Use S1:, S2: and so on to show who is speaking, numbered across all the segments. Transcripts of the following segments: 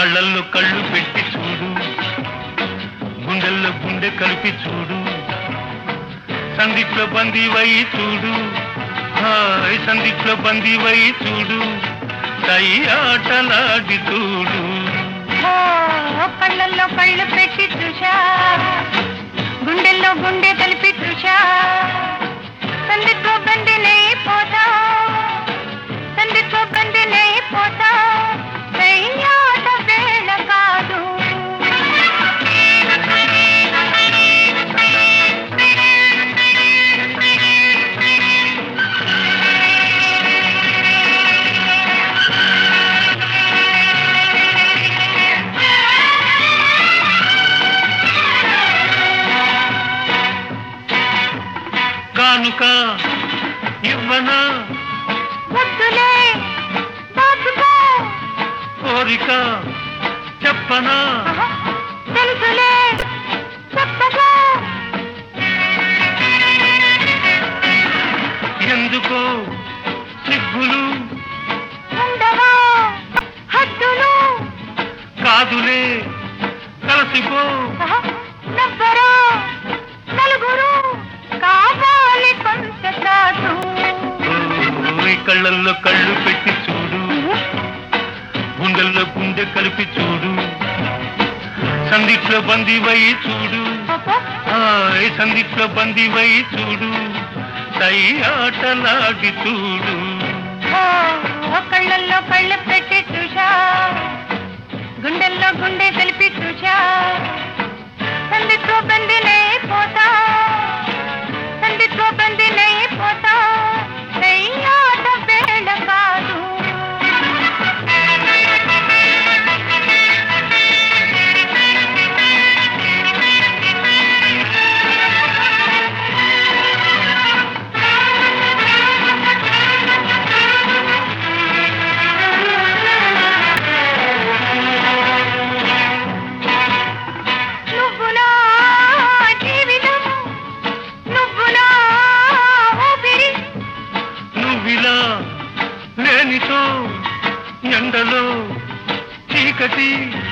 S1: కళ్ళల్లో కళ్ళు పెట్టి చూడు గుండెల్లో గుండె కలిపి చూడు సందిట్లో బందీవై చూడు హాయ్ సందిట్లో బందీవై చూడు సై ఆటలాడి చూడు
S2: ఓ కళ్ళల్లో కళ్ళు పెట్టి చూశా గుండెల్లో గుండె కలిపి చూశా సందిట్లో బండినై పోతా సందిట్లో బండినై పోతా చెయ్యాట వేళ కాదు
S1: కానుక ఇవ్వనా
S2: వద్దులే దాచుకో
S1: కోరిక చెప్పనా
S2: ఆహా, తెలుసులే చెప్పగా
S1: ఎందుకో సిగ్గులు
S2: ఉండవా హద్దులు
S1: కాదులే కలసిపో
S2: ఆహా, నవ్వరా నలుగురు కావాలి కొంత చాటు
S1: ఓయ్ కళ్ళల్లో కళ్ళు పెట్టి చూడు గుండెల్లో గుండె కలిపి చూడు సందిట్లో బందీవై చూడు హాయ్ సందిట్లో బందీవై చూడు సై ఆటలాడి చూడు
S2: ఓ కళ్ళల్లో కళ్ళు పెట్టి చూశా గుండెల్లో గుండె తెలిపి చూశా సందిట్లో బందినై పోతా సందిట్లో బందినై పోతా చెయ్యాట వేళ కాదు నువ్వు నా జీవితం నువ్వు నా ఊపిరి
S1: నువ్విలా లేనితో ఎండలో చీకటి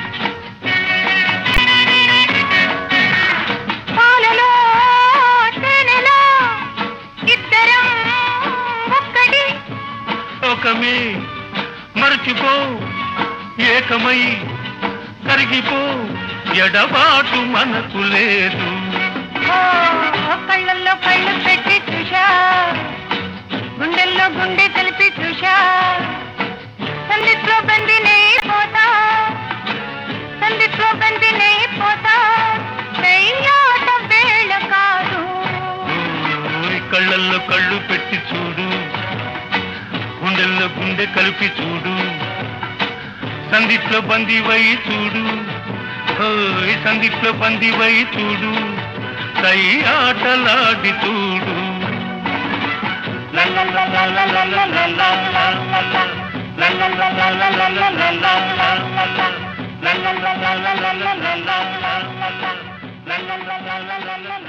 S2: పాలలో తేనెలో ఇద్దరం ఒక్కటి
S1: ఒకమే మరచిపో ఏకమై కరిగిపో ఎడబాటు మనకు లేదు
S2: ఓ కళ్ళల్లో కళ్ళు పెట్టి చూశా గుండెల్లో గుండె తెలిపి చూశా సందిట్లో బందినై పోతా సందిట్లో బందినై పోతా చెయ్యాట వేళ కాదు
S1: ఓయ్ కళ్ళల్లో కళ్ళు పెట్టి చూడు గుండెల్లో గుండె కలిపి చూడు సందిట్లో బందీవై చూడు ఓయ్ సందిట్లో బందీవై చూడు సై ఆటలాడి చూడు లా లా లా లా లా లా లా లా లా లా లా లా. లా లా లా లా లా లా లా లా లా లా లా లా. లా లా లా లా లా లా లా లా లా లా లా లా. లా లా లా లా లా లా లా లా